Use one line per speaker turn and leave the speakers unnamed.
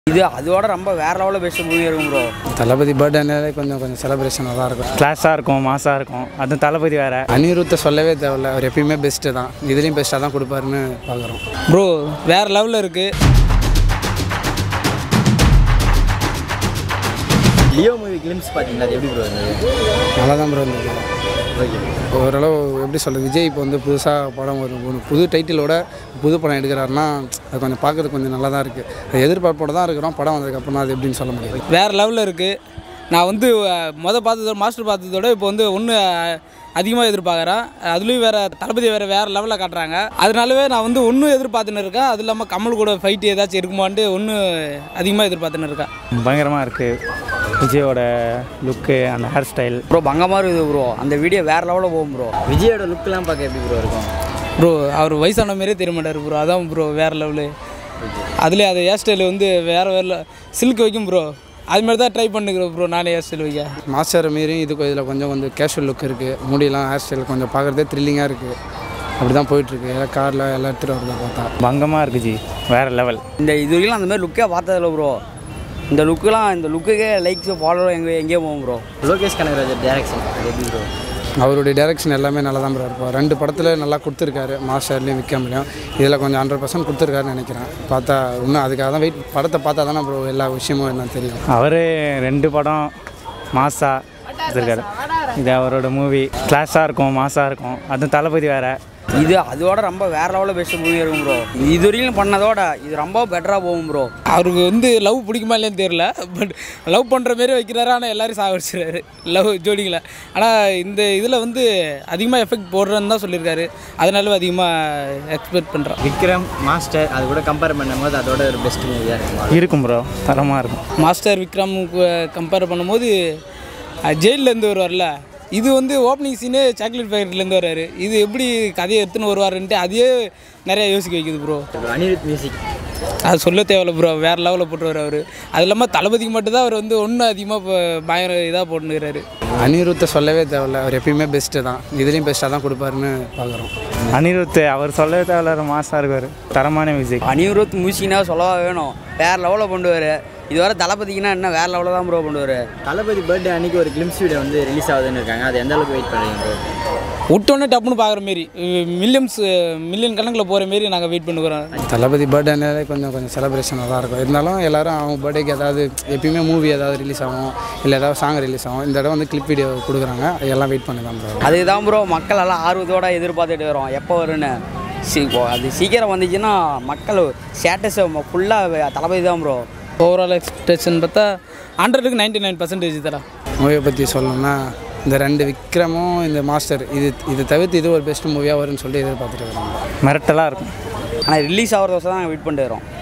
இது அதோட ரொம்ப வேற லெவலில் பெஸ்ட் மூவி இருக்கும் ப்ரோ
தளபதி பர்த்டேனாலே கொஞ்சம் கொஞ்சம் செலிப்ரேஷனாக தான் இருக்கும்
கிளாஸாக இருக்கும் மாசாக இருக்கும் அதுவும் தளபதி வேறு
அனிருத்தை சொல்லவே தேவையில்ல அவர் எப்பயுமே பெஸ்ட்டு தான் இதுலேயும் பெஸ்ட்டாக தான் கொடுப்பாருன்னு பார்க்குறோம்
ப்ரோ வேறு லெவலில் இருக்குது
லியோ மூவி கிளிம்ஸ் பார்த்தீங்களா அது எப்படி ப்ரோ இருந்தது
நல்லா தான் ப்ரோ இருந்தது ஓரளவு எப்படி சொல்கிறது விஜய் இப்போ வந்து புதுசாக படம் ஒரு ஒரு புது டைட்டிலோட புது படம் எடுக்கிறாருன்னா அது கொஞ்சம் பார்க்கறதுக்கு கொஞ்சம் நல்லா தான் இருக்குது எதிர்பார்ப்போட தான் இருக்கிறோம் படம் வந்ததுக்கப்புறம் தான் அது எப்படின்னு சொல்ல முடியாது
வேறு லெவலில் இருக்குது நான் வந்து அஹ், மொத பார்த்ததோட மாஸ்டர் பார்த்ததோட இப்போ வந்து ஒன்று அதிகமாக எதிர்பார்க்குறேன் அதுலேயும் வேறு தளபதி வேறு வேறு லெவலில் காட்டுறாங்க அதனாலவே நான் வந்து ஒன்றும் எதிர்பார்த்துன்னு இருக்கேன் அது இல்லாமல் கமல் கூட ஃபைட்டு ஏதாச்சும் இருக்குமான்ட்டு ஒன்று அதிகமாக எதிர்பார்த்துன்னு இருக்கேன்
பயங்கரமாக இருக்குது விஜயோட லுக்கு அந்த ஹேர் ஸ்டைல்
ப்ரோ பங்கமாக இருக்குது ப்ரோ அந்த வீடியோ வேற லெவலில் போகும் ப்ரோ
விஜயோட லுக்லாம் பார்க்க எப்படி ப்ரோ இருக்கும்
ப்ரோ அவர் வயசான மாரியே தெரிய மாட்டார் ப்ரோ அதான் ப்ரோ வேறு லெவலு அதுலேயே அது ஹேர் ஸ்டைல் வந்து வேறு வேறு சில்க் வைக்கும் ப்ரோ அது மாதிரி தான் ட்ரை பண்ணுக்கிறோம் ப்ரோ நானே ஹேர் ஸ்டைல் வைக்க
மாஸ்டர் மாரி இது இதில் கொஞ்சம் கொஞ்சம் கேஷுவல் லுக் இருக்குது முடியெல்லாம் ஹேர் ஸ்டைல் கொஞ்சம் பார்க்குறதே த்ரில்லிங்காக இருக்குது அப்படி தான் போயிட்டுருக்கு எல்லாம் காரில் எல்லாம் எடுத்துகிட்டு வரதை பார்த்தா
பங்கமாக இருக்குது ஜி வேறு லெவல்
இந்த இது வரைக்கும் அந்த மாதிரி லுக்கே பார்த்ததில்ல ப்ரோ இந்த லுக்கெலாம் இந்த லுக்குக்கே லைக்ஸ் ஃபாலோ எங்கே எங்கேயோ போகும் ப்ரோ
லோகேஷ் கனகராஜர் டேரக்ஷன் அது எப்படி ப்ரோ
அவருடைய டைரக்ஷன் எல்லாமே நல்லா தான் ப்ரோ இருப்பார் ரெண்டு படத்தில் நல்லா கொடுத்துருக்காரு மாஸ்டர்லேயும் விற்காமலையும் இதில் கொஞ்சம் ஹண்ட்ரட் பர்சன்ட் கொடுத்துருக்காருன்னு நினைக்கிறேன் பார்த்தா இன்னும் அதுக்காக தான் வெயிட் படத்தை பார்த்தா தானே ப்ரோ எல்லா விஷயமும் என்னன்னு தெரியும்
அவர் ரெண்டு படம் மாசா எடுத்திருக்காரு இது அவரோட மூவி கிளாஸாக இருக்கும் மாசாக இருக்கும் அதுவும் தளபதி வேறு
இது அதோட ரொம்ப வேற லெவலில் பெஸ்ட் மூவி இருக்கும் ப்ரோ இது வரைக்கும் பண்ணதோட இது ரொம்ப பெட்டராக போகும் ப்ரோ
அவருக்கு வந்து லவ் பிடிக்குமா இல்லையான்னு தெரியல பட் லவ் பண்ணுற மாரி வைக்கிறாரு ஆனால் எல்லாரையும் சாகடிச்சிடுறாரு லவ் ஜோடிகளை ஆனால் இந்த இதில் வந்து அதிகமாக எஃபெக்ட் போடுறேன்னு தான் சொல்லியிருக்காரு அதனால அதிகமாக எக்ஸ்பெக்ட் பண்ணுறேன்
விக்ரம் மாஸ்டர் அது கூட கம்பேர் பண்ணும்போது அதோட ஒரு பெஸ்ட் மூவியாக இருக்குமா
இருக்கும் ப்ரோ தரமாக இருக்கும்
மாஸ்டர் விக்ரமுக்கு கம்பேர் பண்ணும்போது அஹ், ஜெயில்லேருந்து வருவார்ல இது வந்து ஓப்பனிங் சீனே சாக்லேட் பேக்கெட்லேருந்து வர்றாரு இது எப்படி கதையை எடுத்துன்னு வருவாருன்ட்டு அதையே நிறையா யோசிக்க வைக்குது ப்ரோ
அனிருத் மியூசிக்
அது சொல்ல தேவையில்ல ப்ரோ வேறு லெவலில் போட்டுருவார் அவர் அது இல்லாமல் தளபதிக்கு மட்டும்தான் அவர் வந்து ஒன்றும் அதிகமாக இப்போ பயங்கர இதாக போட்டுருக்காரு
அனிருத்தை சொல்லவே தேவையில்ல அவர் எப்பயுமே பெஸ்ட்டு தான் இதுலேயும் பெஸ்ட்டாக தான் கொடுப்பாருன்னு பார்க்குறோம்
அனிருத் அவர் சொல்லவே தேவையில்ல மாசாக இருக்கார் தரமான மியூசிக்
அனிருத் மியூசிக்னா சொல்லவா வேணும் வேற லெவலில் பண்ணுவார் இதுவரை தளபதிக்குன்னா என்ன வேற லெவலில் தான் ப்ரோ பண்ணுவார்
தளபதி பர்த்டே அன்னைக்கு ஒரு கிளிம்ஸ் வீடியோ வந்து ரிலீஸ் ஆகுதுன்னு இருக்காங்க அது எந்த அளவுக்கு வெயிட் பண்ணுறீங்க ப்ரோ
விட்டோன்னே டப்புன்னு பார்க்குற மாரி மில்லியன்ஸ் மில்லியன் கணக்கில் போகிற மாரி நாங்கள் வெயிட் பண்ணுக்கிறோம்
தளபதி பர்த்டேனாலே கொஞ்சம் கொஞ்சம் செலிப்ரேஷனாக தான் இருக்கும் இருந்தாலும் எல்லாரும் அவங்க பர்த்டேக்கு ஏதாவது எப்பயுமே மூவி ஏதாவது ரிலீஸ் ஆகும் இல்லை ஏதாவது சாங் ரிலீஸ் ஆகும் இந்த தடவை வந்து கிளிப் வீடியோ கொடுக்குறாங்க எல்லாம் வெயிட் பண்ணி தான் ப்ரோ
அதுதான் ப்ரோ மக்கள் எல்லாம் ஆர்வத்தோட எதிர்பார்த்துட்டு வரோம் எப்போ வரும்னு சி இப்போ அது சீக்கிரம் வந்துச்சுன்னா மக்கள் ஸ்டேட்டஸ் ஃபுல்லாக தளபதி தான் ப்ரோ
ஓவரால் எக்ஸ்பெக்டேஷன் பார்த்தா ஹண்ட்ரடுக்கு நைன்டி நைன் பர்சன்டேஜ் தரேன்
மூவியை பற்றி சொல்லணும்னா இந்த ரெண்டு விக்ரமும் இந்த மாஸ்டர் இது இது தவிர்த்து இது ஒரு பெஸ்ட் மூவியாக வரும்னு சொல்லிட்டு எதிர்பார்த்துட்டு இருக்காங்க
மிரட்டலாக இருக்கும்
ஆனால் ரிலீஸ் ஆகிறத தான் நாங்கள் வெயிட் பண்ணிட்டு வரோம்